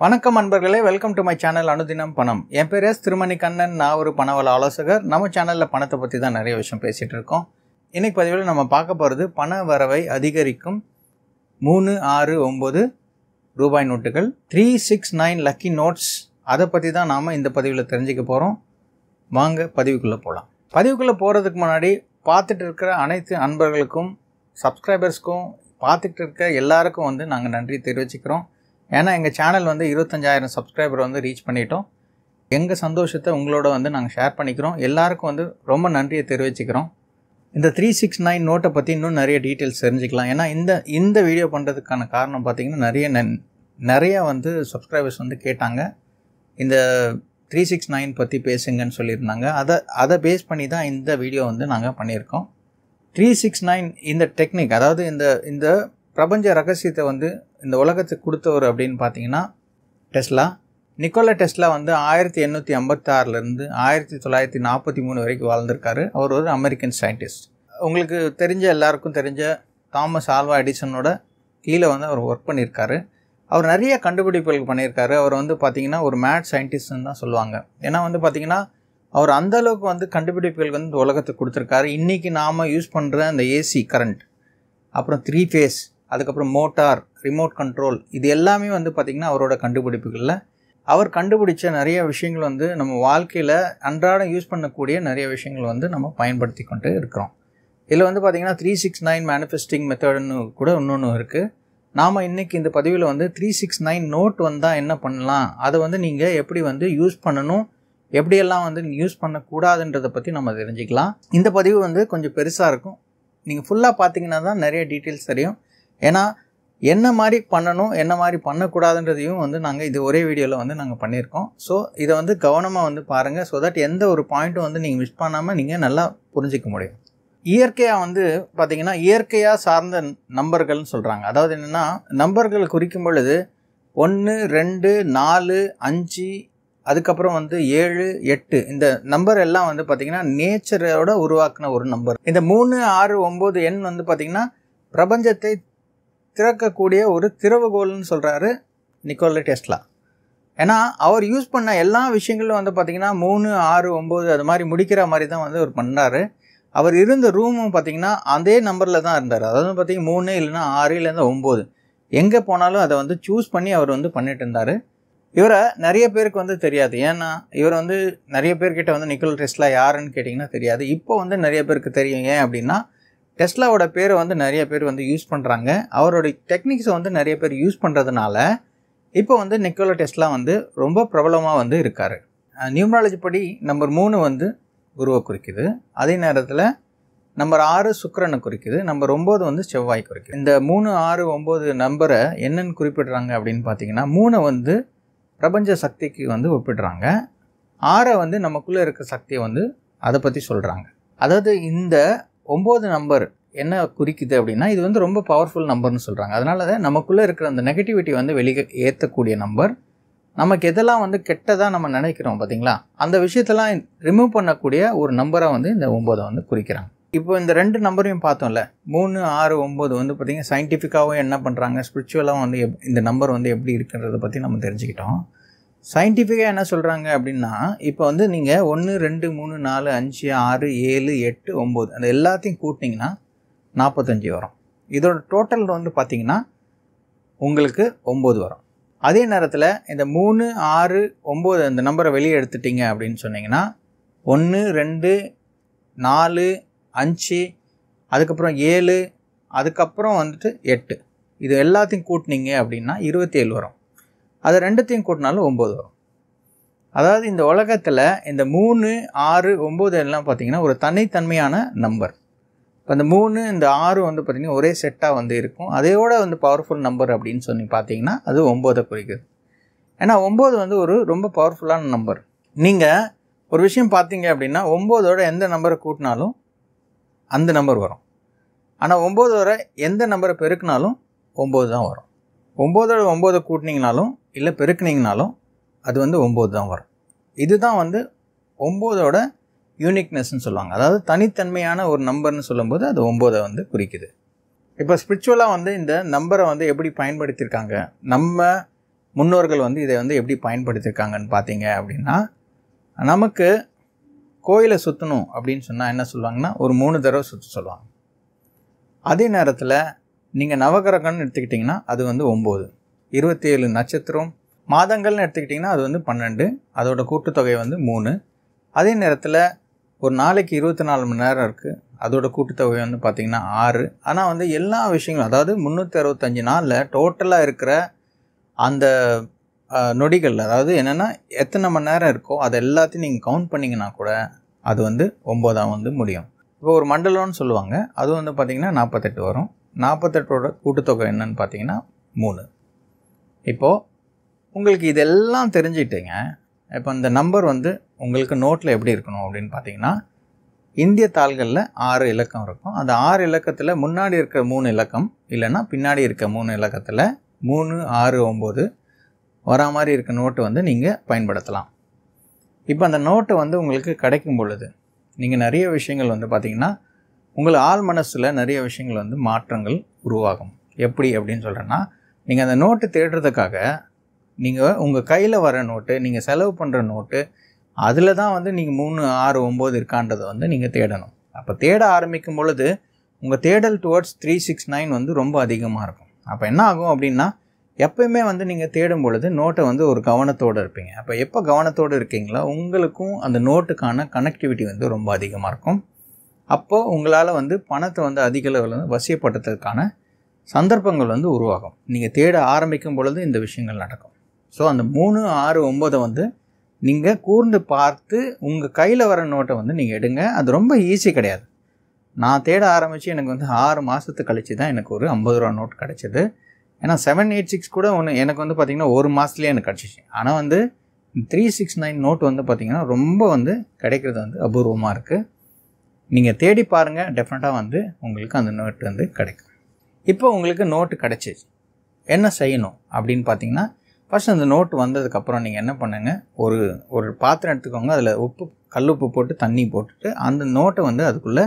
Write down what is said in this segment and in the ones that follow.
வணக்கம் அன்பர்களே welcome to my channel அனுதினம் பணம் என் பேர் எஸ் திருமணி கண்ணன் நான் ஒரு பணவள ஆலோசகர் நம்ம சேனலில் பணத்தை பற்றி தான் நிறைய விஷயம் பேசிகிட்டு இருக்கோம் இன்னைக்கு பதிவில் நம்ம பார்க்க போகிறது பண வரவை அதிகரிக்கும் மூணு ஆறு ஒம்பது ரூபாய் நோட்டுகள் three six nine lucky notes அதை பற்றி தான் நாம் இந்த பதிவில் தெரிஞ்சுக்க போகிறோம் வாங்க பதிவுக்குள்ளே போகலாம் பதிவுக்குள்ளே போகிறதுக்கு முன்னாடி பார்த்துட்டு இருக்கிற அனைத்து அன்பர்களுக்கும் சப்ஸ்கிரைபர்ஸ்க்கும் பார்த்துட்டு இருக்க எல்லாருக்கும் வந்து நாங்கள் நன்றி தெரிவிச்சுக்கிறோம் ஏன்னா எங்கள் சேனல் வந்து இருபத்தஞ்சாயிரம் சப்ஸ்கிரைபர் வந்து ரீச் பண்ணிட்டோம் எங்கள் சந்தோஷத்தை உங்களோட வந்து நாங்கள் ஷேர் பண்ணிக்கிறோம் எல்லாருக்கும் வந்து ரொம்ப நன்றியை தெரிவிச்சுக்கிறோம் இந்த த்ரீ சிக்ஸ் நைன் நோட்டை பற்றி இன்னும் நிறைய டீட்டெயில்ஸ் தெரிஞ்சுக்கலாம் ஏன்னா இந்த இந்த வீடியோ பண்ணுறதுக்கான காரணம் பார்த்திங்கன்னா நிறைய நன் நிறைய வந்து சப்ஸ்கிரைபர்ஸ் வந்து கேட்டாங்க இந்த த்ரீ சிக்ஸ் நைன் பற்றி பேசுங்கன்னு சொல்லியிருந்தாங்க அதை அதை பேஸ் பண்ணி தான் இந்த வீடியோ வந்து நாங்கள் பண்ணியிருக்கோம் த்ரீ சிக்ஸ் நைன் இந்த டெக்னிக் அதாவது இந்த இந்த பிரபஞ்ச ரகசியத்தை வந்து இந்த உலகத்துக்கு கொடுத்தவர் அப்படின்னு பார்த்தீங்கன்னா டெஸ்லா நிக்கோலா டெஸ்லா வந்து ஆயிரத்தி எண்ணூற்றி ஐம்பத்தாறுலேருந்து ஆயிரத்தி தொள்ளாயிரத்தி நாற்பத்தி மூணு வரைக்கும் வாழ்ந்திருக்காரு அவர் ஒரு அமெரிக்கன் சயின்டிஸ்ட் உங்களுக்கு தெரிஞ்ச எல்லாருக்கும் தெரிஞ்ச தாமஸ் ஆல்வா எடிசனோட கீழே வந்து அவர் ஒர்க் பண்ணியிருக்காரு அவர் நிறைய கண்டுபிடிப்புகள் பண்ணியிருக்காரு அவர் வந்து பார்த்திங்கன்னா ஒரு மேட் சயின்டிஸ்ட்னு தான் சொல்லுவாங்க ஏன்னா வந்து பார்த்திங்கன்னா அவர் அந்த அளவுக்கு வந்து கண்டுபிடிப்புகள் வந்து இந்த உலகத்துக்கு கொடுத்துருக்காரு இன்றைக்கி நாம் யூஸ் பண்ணுற அந்த ஏசி கரண்ட் அப்புறம் த்ரீ ஃபேஸ் அதுக்கப்புறம் மோட்டார் ரிமோட் கண்ட்ரோல் இது எல்லாமே வந்து பார்த்திங்கன்னா அவரோட கண்டுபிடிப்புகளில் அவர் கண்டுபிடிச்ச நிறைய விஷயங்கள் வந்து நம்ம வாழ்க்கையில் அன்றாடம் யூஸ் பண்ணக்கூடிய நிறைய விஷயங்கள் வந்து நம்ம பயன்படுத்தி கொண்டு இருக்கிறோம் இதில் வந்து பார்த்திங்கன்னா த்ரீ சிக்ஸ் நைன் மேனிஃபெஸ்டிங் மெத்தடுன்னு கூட இன்னொன்று இருக்குது நாம் இன்றைக்கி இந்த பதிவில் வந்து த்ரீ சிக்ஸ் நைன் நோட் வந்தால் என்ன பண்ணலாம் அதை வந்து நீங்கள் எப்படி வந்து யூஸ் பண்ணணும் எப்படியெல்லாம் வந்து யூஸ் பண்ணக்கூடாதுன்றதை பற்றி நம்ம தெரிஞ்சுக்கலாம் இந்த பதிவு வந்து கொஞ்சம் பெருசாக இருக்கும் நீங்கள் ஃபுல்லாக பார்த்தீங்கன்னா தான் நிறைய டீட்டெயில்ஸ் தெரியும் ஏன்னா என்ன மாதிரி பண்ணணும் என்ன மாதிரி பண்ணக்கூடாதுன்றதையும் வந்து நாங்கள் இது ஒரே வீடியோவில் வந்து நாங்கள் பண்ணியிருக்கோம் ஸோ இதை வந்து கவனமாக வந்து பாருங்கள் ஸோ தட் எந்த ஒரு பாயிண்ட்டும் வந்து நீங்கள் மிஸ் பண்ணாமல் நீங்கள் நல்லா புரிஞ்சிக்க முடியும் இயற்கையாக வந்து பார்த்திங்கன்னா இயற்கையாக சார்ந்த நம்பர்கள்னு சொல்கிறாங்க அதாவது என்னென்னா நம்பர்கள் குறிக்கும் பொழுது ஒன்று ரெண்டு நாலு அஞ்சு அதுக்கப்புறம் வந்து ஏழு எட்டு இந்த நம்பர் எல்லாம் வந்து பார்த்திங்கன்னா நேச்சரோட உருவாக்கின ஒரு நம்பர் இந்த மூணு ஆறு ஒம்பது எண் வந்து பார்த்திங்கன்னா பிரபஞ்சத்தை திறக்கக்கூடிய ஒரு திறவுகோல்னு சொல்கிறாரு நிக்கோல டெஸ்லா ஏன்னா அவர் யூஸ் பண்ண எல்லா விஷயங்களும் வந்து பார்த்திங்கன்னா மூணு ஆறு ஒம்பது அது மாதிரி முடிக்கிற மாதிரி தான் வந்து அவர் பண்ணார் அவர் இருந்த ரூமும் பார்த்திங்கன்னா அதே நம்பரில் தான் இருந்தார் அதாவது பார்த்திங்கன்னா மூணு இல்லைன்னா ஆறு இல்லைன்னா ஒம்பது எங்கே போனாலும் அதை வந்து சூஸ் பண்ணி அவர் வந்து பண்ணிட்டு இருந்தார் இவரை நிறைய பேருக்கு வந்து தெரியாது ஏன்னா இவர் வந்து நிறைய பேர்கிட்ட வந்து நிக்கோல் டெஸ்லா யாருன்னு கேட்டிங்கன்னா தெரியாது இப்போ வந்து நிறைய பேருக்கு தெரியும் ஏன் அப்படின்னா டெஸ்லாவோட பேரை வந்து நிறைய பேர் வந்து யூஸ் பண்ணுறாங்க அவரோட டெக்னிக்ஸை வந்து நிறைய பேர் யூஸ் பண்ணுறதுனால இப்போ வந்து நிக்கோலா டெஸ்லா வந்து ரொம்ப பிரபலமாக வந்து இருக்கார் நியூமராலஜி படி நம்பர் மூணு வந்து குருவை குறிக்குது அதே நேரத்தில் நம்பர் ஆறு சுக்கரனை குறிக்குது நம்பர் ஒம்பது வந்து செவ்வாய் குறிக்குது இந்த மூணு ஆறு ஒம்பது நம்பரை என்னென்னு குறிப்பிடுறாங்க அப்படின்னு பார்த்தீங்கன்னா மூணை வந்து பிரபஞ்ச சக்திக்கு வந்து ஒப்பிடுறாங்க ஆறை வந்து நமக்குள்ளே இருக்க சக்தியை வந்து அதை பற்றி சொல்கிறாங்க அதாவது இந்த ஒம்பது நம்பர் என்ன குறிக்குது அப்படின்னா இது வந்து ரொம்ப பவர்ஃபுல் நம்பர்னு சொல்கிறாங்க அதனால தான் நமக்குள்ளே இருக்கிற அந்த நெகட்டிவிட்டி வந்து வெளியே ஏற்றக்கூடிய நம்பர் நமக்கு எதெல்லாம் வந்து கெட்டதாக நம்ம நினைக்கிறோம் பார்த்தீங்களா அந்த விஷயத்தெல்லாம் ரிமூவ் பண்ணக்கூடிய ஒரு நம்பராக வந்து இந்த ஒம்போதை வந்து குறிக்கிறாங்க இப்போ இந்த ரெண்டு நம்பரையும் பார்த்தோம்ல மூணு ஆறு ஒம்பது வந்து பார்த்திங்கன்னா சயின்டிஃபிக்காகவும் என்ன பண்ணுறாங்க ஸ்பிரிச்சுவலாகவும் வந்து எப் இந்த நம்பர் வந்து எப்படி இருக்குன்றதை பற்றி நம்ம தெரிஞ்சுக்கிட்டோம் சயின்டிஃபிக்காக என்ன சொல்கிறாங்க அப்படின்னா இப்போ வந்து நீங்கள் ஒன்று ரெண்டு மூணு நாலு அஞ்சு ஆறு ஏழு எட்டு ஒம்பது அந்த எல்லாத்தையும் கூட்டிங்கன்னா நாற்பத்தஞ்சு வரும் இதோட டோட்டல் வந்து பார்த்திங்கன்னா உங்களுக்கு ஒம்பது வரும் அதே நேரத்தில் இந்த மூணு ஆறு ஒம்பது அந்த நம்பரை வெளியே எடுத்துட்டிங்க அப்படின்னு சொன்னீங்கன்னா ஒன்று ரெண்டு நாலு அஞ்சு அதுக்கப்புறம் ஏழு அதுக்கப்புறம் வந்துட்டு எட்டு இது எல்லாத்தையும் கூட்டினீங்க அப்படின்னா இருபத்தேழு வரும் அது ரெண்டுத்தையும் கூட்டினாலும் ஒம்பது வரும் அதாவது இந்த உலகத்தில் இந்த மூணு ஆறு ஒம்பது எல்லாம் பார்த்திங்கன்னா ஒரு தனித்தன்மையான நம்பர் இப்போ இந்த மூணு இந்த ஆறு வந்து பார்த்திங்கன்னா ஒரே செட்டாக வந்து இருக்கும் அதையோட வந்து பவர்ஃபுல் நம்பர் அப்படின்னு சொல்லி பார்த்தீங்கன்னா அது ஒம்போதை குறிக்குது ஏன்னா ஒம்பது வந்து ஒரு ரொம்ப பவர்ஃபுல்லான நம்பர் நீங்கள் ஒரு விஷயம் பார்த்தீங்க அப்படின்னா ஒம்போதோட எந்த நம்பரை கூட்டினாலும் அந்த நம்பர் வரும் ஆனால் ஒம்போதோட எந்த நம்பரை பெருக்கினாலும் ஒம்பது தான் வரும் ஒம்போதோட ஒம்போதை கூட்டினீங்கனாலும் இல்லை பெருக்குனீங்கனாலும் அது வந்து ஒம்பது தான் வரும் இதுதான் வந்து ஒம்போதோட யூனிக்னஸ்ன்னு சொல்லுவாங்க அதாவது தனித்தன்மையான ஒரு நம்பர்னு சொல்லும்போது அது ஒம்போதை வந்து குறிக்குது இப்போ ஸ்பிரிச்சுவலாக வந்து இந்த நம்பரை வந்து எப்படி பயன்படுத்தியிருக்காங்க நம்ம முன்னோர்கள் வந்து இதை வந்து எப்படி பயன்படுத்தியிருக்காங்கன்னு பார்த்தீங்க அப்படின்னா நமக்கு கோயிலை சுற்றணும் அப்படின்னு சொன்னால் என்ன சொல்லுவாங்கன்னா ஒரு மூணு தடவை சுற்ற சொல்லுவாங்க அதே நேரத்தில் நீங்கள் நவகிரகம்னு எடுத்துக்கிட்டிங்கன்னா அது வந்து ஒம்பது இருபத்தி ஏழு நட்சத்திரம் மாதங்கள்னு எடுத்துக்கிட்டிங்கன்னா அது வந்து பன்னெண்டு அதோட கூட்டுத்தொகை வந்து மூணு அதே நேரத்தில் ஒரு நாளைக்கு இருபத்தி நாலு மணி நேரம் இருக்குது அதோட கூட்டுத்தொகை வந்து பார்த்திங்கன்னா ஆறு ஆனால் வந்து எல்லா விஷயங்களும் அதாவது முந்நூற்றி அறுபத்தஞ்சு நாளில் டோட்டலாக இருக்கிற அந்த அஹ், நொடிகள் அதாவது என்னென்னா எத்தனை மணி நேரம் இருக்கோ அது எல்லாத்தையும் நீங்கள் கவுண்ட் பண்ணிங்கன்னா கூட அது வந்து ஒம்போதாம் வந்து முடியும் இப்போ ஒரு மண்டலம்னு சொல்லுவாங்க அது வந்து பார்த்திங்கன்னா நாற்பத்தெட்டு வரும் நாற்பத்தெட்டோட கூட்டுத்தொகை என்னன்னு பார்த்தீங்கன்னா மூணு இப்போது உங்களுக்கு இதெல்லாம் தெரிஞ்சிட்டீங்க இப்போ இந்த நம்பர் வந்து உங்களுக்கு நோட்டில் எப்படி இருக்கணும் அப்படின்னு பார்த்தீங்கன்னா இந்திய தாள்களில் ஆறு இலக்கம் இருக்கும் அந்த ஆறு இலக்கத்தில் முன்னாடி இருக்கிற மூணு இலக்கம் இல்லைன்னா பின்னாடி இருக்க மூணு இலக்கத்தில் மூணு ஆறு ஒம்பது வரா மாதிரி இருக்க நோட்டு வந்து நீங்கள் பயன்படுத்தலாம் இப்போ அந்த நோட்டு வந்து உங்களுக்கு கிடைக்கும் பொழுது நீங்கள் நிறைய விஷயங்கள் வந்து பார்த்தீங்கன்னா உங்கள் ஆள் மனசில் நிறைய விஷயங்கள் வந்து மாற்றங்கள் உருவாகும் எப்படி அப்படின்னு சொல்கிறேன்னா நீங்கள் அந்த நோட்டு தேடுறதுக்காக நீங்கள் உங்கள் கையில் வர நோட்டு நீங்கள் செலவு பண்ணுற நோட்டு அதில் தான் வந்து நீங்கள் மூணு ஆறு ஒம்பது இருக்கான்றதை வந்து நீங்கள் தேடணும் அப்போ தேட ஆரம்பிக்கும் பொழுது உங்கள் தேடல் டுவர்ட்ஸ் த்ரீ சிக்ஸ் நைன் வந்து ரொம்ப அதிகமாக இருக்கும் அப்போ என்ன ஆகும் அப்படின்னா எப்பயுமே வந்து நீங்கள் தேடும் பொழுது நோட்டை வந்து ஒரு கவனத்தோடு இருப்பீங்க அப்போ எப்போ கவனத்தோடு இருக்கீங்களோ உங்களுக்கும் அந்த நோட்டுக்கான கனெக்டிவிட்டி வந்து ரொம்ப அதிகமாக இருக்கும் அப்போது உங்களால் வந்து பணத்தை வந்து அதிக அளவில் வந்து வசியப்படுத்துறதுக்கான சந்தர்ப்பங்கள் வந்து உருவாகும் நீங்கள் தேட ஆரம்பிக்கும் பொழுது இந்த விஷயங்கள் நடக்கும் ஸோ அந்த மூணு ஆறு ஒம்பதை வந்து நீங்கள் கூர்ந்து பார்த்து உங்கள் கையில் வர நோட்டை வந்து நீங்கள் எடுங்க அது ரொம்ப ஈஸி கிடையாது நான் தேட ஆரம்பித்து எனக்கு வந்து ஆறு மாதத்து கழிச்சு தான் எனக்கு ஒரு ஐம்பது ரூபா நோட் கிடச்சிது ஏன்னா செவன் எயிட் சிக்ஸ் கூட ஒன்று எனக்கு வந்து பார்த்திங்கன்னா ஒரு மாதத்துலேயே எனக்கு கிடச்சிச்சு ஆனால் வந்து த்ரீ சிக்ஸ் நைன் நோட் வந்து பார்த்திங்கன்னா ரொம்ப வந்து கிடைக்கிறது வந்து அபூர்வமாக இருக்குது நீங்கள் தேடி பாருங்கள் டெஃபினட்டாக வந்து உங்களுக்கு அந்த நோட் வந்து கிடைக்கும் இப்போ உங்களுக்கு நோட்டு கிடச்சிச்சு என்ன செய்யணும் அப்படின்னு பார்த்தீங்கன்னா ஃபர்ஸ்ட் அந்த நோட்டு வந்ததுக்கப்புறம் நீங்கள் என்ன பண்ணுங்க ஒரு ஒரு பாத்திரம் எடுத்துக்கோங்க அதில் உப்பு கல்லுப்பு போட்டு தண்ணி போட்டுட்டு அந்த நோட்டை வந்து அதுக்குள்ளே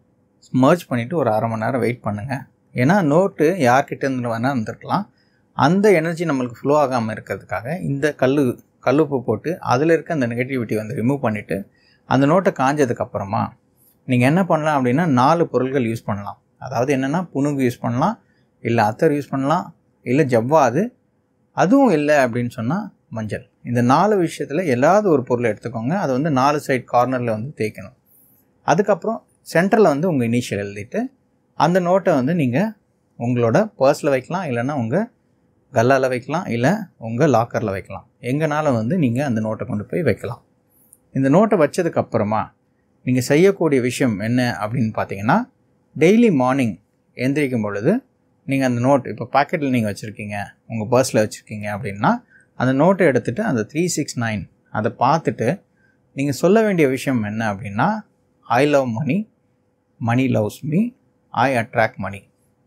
மர்ஜ் பண்ணிவிட்டு ஒரு அரை மணி நேரம் வெயிட் பண்ணுங்கள் ஏன்னா நோட்டு யார்கிட்ட இருந்து வேணால் இருந்திருக்கலாம் அந்த எனர்ஜி நம்மளுக்கு ஃப்ளோ ஆகாமல் இருக்கிறதுக்காக இந்த கல் கல்லுப்பு போட்டு அதில் இருக்க அந்த நெகட்டிவிட்டி வந்து ரிமூவ் பண்ணிவிட்டு அந்த நோட்டை காஞ்சதுக்கப்புறமா நீங்கள் என்ன பண்ணலாம் அப்படின்னா நாலு பொருட்கள் யூஸ் பண்ணலாம் அதாவது என்னென்னா புனுகு யூஸ் பண்ணலாம் இல்லை அத்தர் யூஸ் பண்ணலாம் இல்லை ஜவ்வாது அதுவும் இல்லை அப்படின்னு சொன்னால் மஞ்சள் இந்த நாலு விஷயத்தில் ஏதாவது ஒரு பொருளை எடுத்துக்கோங்க அதை வந்து நாலு சைட் கார்னரில் வந்து தேய்க்கணும் அதுக்கப்புறம் சென்டரில் வந்து உங்கள் இனிஷியல் எழுதிட்டு அந்த நோட்டை வந்து நீங்கள் உங்களோட பர்ஸில் வைக்கலாம் இல்லைன்னா உங்கள் கல்லால் வைக்கலாம் இல்லை உங்கள் லாக்கரில் வைக்கலாம் எங்கனாலும் வந்து நீங்கள் அந்த நோட்டை கொண்டு போய் வைக்கலாம் இந்த நோட்டை வச்சதுக்கப்புறமா நீங்கள் செய்யக்கூடிய விஷயம் என்ன அப்படின்னு பார்த்தீங்கன்னா டெய்லி மார்னிங் எந்திரிக்கும் பொழுது நீங்கள் அந்த நோட் இப்போ பாக்கெட்டில் நீங்கள் வச்சுருக்கீங்க உங்கள் பர்ஸில் வச்சுருக்கீங்க அப்படின்னா அந்த நோட்டை எடுத்துகிட்டு அந்த த்ரீ சிக்ஸ் நைன் அதை பார்த்துட்டு நீங்கள் சொல்ல வேண்டிய விஷயம் என்ன அப்படின்னா I love money money loves me I attract money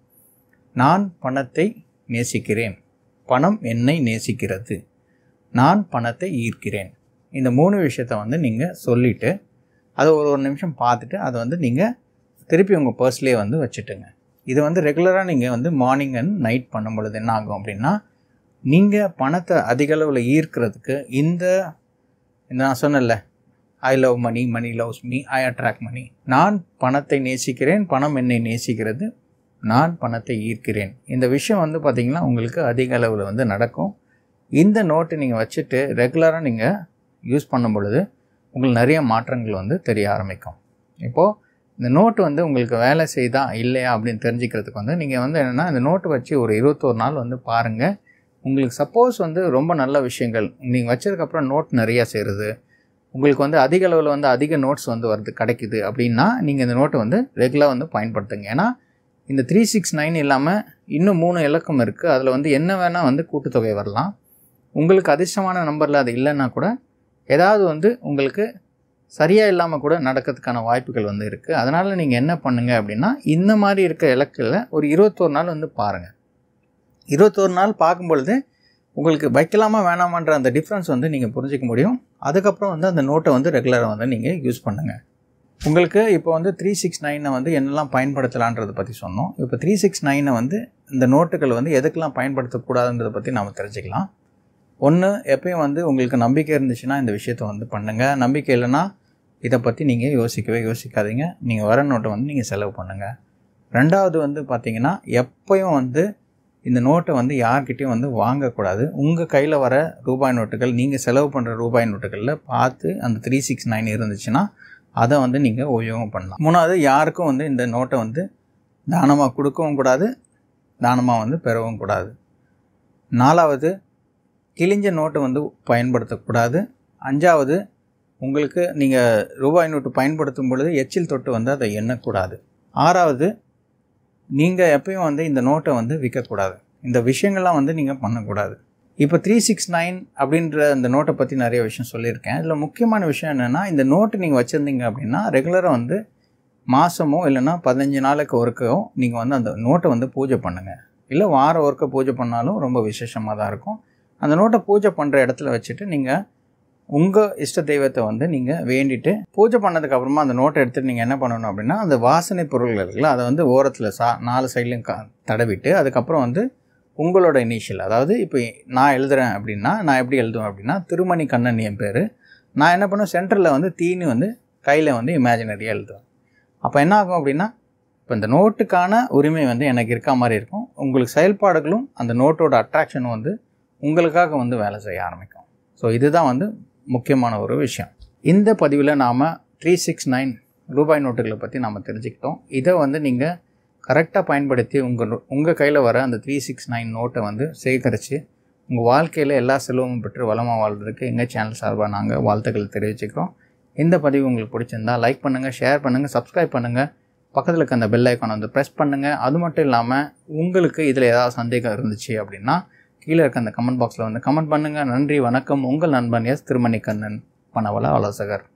நான் பணத்தை நேசிக்கிறேன் பணம் என்னை நேசிக்கிறது நான் பணத்தை ஈர்க்கிறேன் இந்த மூணு விஷயத்த வந்து நீங்கள் சொல்லிவிட்டு அதை ஒரு ஒரு நிமிஷம் பார்த்துட்டு அதை வந்து நீங்கள் திருப்பி உங்கள் பர்ஸ்லேயே வந்து வச்சுட்டுங்க இது வந்து ரெகுலராக நீங்கள் வந்து மார்னிங் அண்ட் நைட் பண்ணும் பொழுது என்ன ஆகும் அப்படின்னா நீங்கள் பணத்தை அதிக அளவில் ஈர்க்கிறதுக்கு இந்த இந்த நான் சொன்னேன்ல I love money money loves me I attract money நான் பணத்தை நேசிக்கிறேன் பணம் என்னை நேசிக்கிறது நான் பணத்தை ஈர்க்கிறேன் இந்த விஷயம் வந்து பார்த்திங்கன்னா உங்களுக்கு அதிக அளவில் வந்து நடக்கும் இந்த நோட்டை நீங்கள் வச்சுட்டு ரெகுலராக நீங்கள் யூஸ் பண்ணும் பொழுது உங்களுக்கு நிறைய மாற்றங்கள் வந்து தெரிய ஆரம்பிக்கும் இப்போது இந்த நோட்டு வந்து உங்களுக்கு வேலை செய்தா இல்லையா அப்படின்னு தெரிஞ்சுக்கிறதுக்கு வந்து நீங்கள் வந்து என்னென்னா இந்த நோட்டு வச்சு ஒரு இருபத்தோரு நாள் வந்து பாருங்கள் உங்களுக்கு சப்போஸ் வந்து ரொம்ப நல்ல விஷயங்கள் நீங்கள் வச்சதுக்கப்புறம் நோட் நிறையா சேருது உங்களுக்கு வந்து அதிக அளவில் வந்து அதிக நோட்ஸ் வந்து வருது கிடைக்குது அப்படின்னா நீங்கள் இந்த நோட்டை வந்து ரெகுலராக வந்து பயன்படுத்துங்க ஏன்னா இந்த த்ரீ சிக்ஸ் நைன் இல்லாமல் இன்னும் மூணு இலக்கம் இருக்குது அதில் வந்து என்ன வேணால் வந்து கூட்டுத்தொகை வரலாம் உங்களுக்கு அதிர்ஷ்டமான நம்பரில் அது இல்லைன்னா கூட ஏதாவது வந்து உங்களுக்கு சரியாக இல்லாமல் கூட நடக்கிறதுக்கான வாய்ப்புகள் வந்து இருக்குது அதனால் நீங்கள் என்ன பண்ணுங்கள் அப்படின்னா இந்த மாதிரி இருக்க இலக்கில் ஒரு இருபத்தோரு நாள் வந்து பாருங்கள் இருபத்தோரு நாள் பார்க்கும் பொழுது உங்களுக்கு வைக்கலாமா வேணாமான்ற அந்த டிஃப்ரென்ஸ் வந்து நீங்கள் புரிஞ்சிக்க முடியும் அதுக்கப்புறம் வந்து அந்த நோட்டை வந்து ரெகுலராக வந்து நீங்கள் யூஸ் பண்ணுங்கள் உங்களுக்கு இப்போ வந்து த்ரீ சிக்ஸ் நைனை வந்து என்னெல்லாம் பயன்படுத்தலான்றதை பற்றி சொன்னோம் இப்போ த்ரீ சிக்ஸ் நைனை வந்து இந்த நோட்டுகள் வந்து எதுக்கெல்லாம் பயன்படுத்தக்கூடாதுன்றதை பற்றி நாம் தெரிஞ்சுக்கலாம் ஒன்று எப்பயும் வந்து உங்களுக்கு நம்பிக்கை இருந்துச்சுன்னா இந்த விஷயத்தை வந்து பண்ணுங்கள் நம்பிக்கை இல்லைன்னா இதை பற்றி நீங்கள் யோசிக்கவே யோசிக்காதீங்க நீங்கள் வர நோட்டை வந்து நீங்கள் செலவு பண்ணுங்கள் ரெண்டாவது வந்து பார்த்தீங்கன்னா எப்பயும் வந்து இந்த நோட்டை வந்து யார்கிட்டையும் வந்து வாங்கக்கூடாது உங்கள் கையில் வர ரூபாய் நோட்டுகள் நீங்கள் செலவு பண்ணுற ரூபாய் நோட்டுகளில் பார்த்து அந்த த்ரீ சிக்ஸ் நைன் இருந்துச்சுன்னா அதை வந்து நீங்கள் உபயோகம் பண்ணலாம் மூணாவது யாருக்கும் வந்து இந்த நோட்டை வந்து தானமாக கொடுக்கவும் கூடாது தானமாக வந்து பெறவும் கூடாது நாலாவது கிழிஞ்ச நோட்டை வந்து பயன்படுத்தக்கூடாது அஞ்சாவது உங்களுக்கு நீங்கள் ரூபாய் நோட்டு பயன்படுத்தும் பொழுது எச்சில் தொட்டு வந்து அதை எண்ணக்கூடாது ஆறாவது நீங்கள் எப்பயும் வந்து இந்த நோட்டை வந்து விற்கக்கூடாது இந்த விஷயங்கள்லாம் வந்து நீங்கள் பண்ணக்கூடாது இப்போ த்ரீ சிக்ஸ் நைன் அப்படின்ற அந்த நோட்டை பற்றி நிறைய விஷயம் சொல்லியிருக்கேன் இதில் முக்கியமான விஷயம் என்னென்னா இந்த நோட்டு நீங்கள் வச்சுருந்தீங்க அப்படின்னா ரெகுலராக வந்து மாதமோ இல்லைன்னா பதினஞ்சு நாளுக்கு ஒருக்கோ நீங்கள் வந்து அந்த நோட்டை வந்து பூஜை பண்ணுங்கள் இல்லை வாரம் ஒருக்க பூஜை பண்ணாலும் ரொம்ப விசேஷமாக தான் இருக்கும் அந்த நோட்டை பூஜை பண்ணுற இடத்துல வச்சுட்டு நீங்கள் உங்கள் இஷ்ட தெய்வத்தை வந்து நீங்கள் வேண்டிட்டு பூஜை பண்ணதுக்கு அப்புறமா அந்த நோட்டை எடுத்துகிட்டு நீங்கள் என்ன பண்ணணும் அப்படின்னா அந்த வாசனை பொருள்கள் இருக்குல்ல அதை வந்து ஓரத்தில் சா நாலு சைட்லையும் கா தடவிட்டு அதுக்கப்புறம் வந்து உங்களோட இனிஷியல் அதாவது இப்போ நான் எழுதுகிறேன் அப்படின்னா நான் எப்படி எழுதுவேன் அப்படின்னா திருமணி கண்ணன் என் பேர் நான் என்ன பண்ணுவேன் சென்டரில் வந்து தீனி வந்து கையில் வந்து இமேஜினரியாக எழுதுவேன் அப்போ என்ன ஆகும் அப்படின்னா இப்போ இந்த நோட்டுக்கான உரிமை வந்து எனக்கு இருக்க மாதிரி இருக்கும் உங்களுக்கு செயல்பாடுகளும் அந்த நோட்டோட அட்ராக்ஷனும் வந்து உங்களுக்காக வந்து வேலை செய்ய ஆரம்பிக்கும் ஸோ இதுதான் வந்து முக்கியமான ஒரு விஷயம் இந்த பதிவில் நாம் த்ரீ சிக்ஸ் நைன் ரூபாய் நோட்டுகளை பற்றி நாம் தெரிஞ்சுக்கிட்டோம் இதை வந்து நீங்கள் கரெக்டாக பயன்படுத்தி உங்கள் உங்கள் கையில் வர அந்த த்ரீ சிக்ஸ் நைன் நோட்டை வந்து சேகரித்து உங்கள் வாழ்க்கையில் எல்லா செலவும் பெற்று வளமாக வாழ்றதுக்கு எங்கள் சேனல் சார்பாக நாங்கள் வாழ்த்துக்கள் தெரிவிச்சுக்கிறோம் இந்த பதிவு உங்களுக்கு பிடிச்சிருந்தா லைக் பண்ணுங்கள் ஷேர் பண்ணுங்கள் சப்ஸ்கிரைப் பண்ணுங்கள் பக்கத்தில் இருக்க அந்த பெல் ஐக்கானை வந்து ப்ரெஸ் பண்ணுங்கள் அது மட்டும் இல்லாமல் உங்களுக்கு இதில் ஏதாவது சந்தேகம் இருந்துச்சு அப்படின்னா கீழே இருக்க அந்த கமெண்ட் பாக்ஸில் வந்து கமெண்ட் பண்ணுங்கள் நன்றி வணக்கம் உங்கள் நண்பன் எஸ் திருமணிக்கண்ணன் பணவள ஆலோசகர்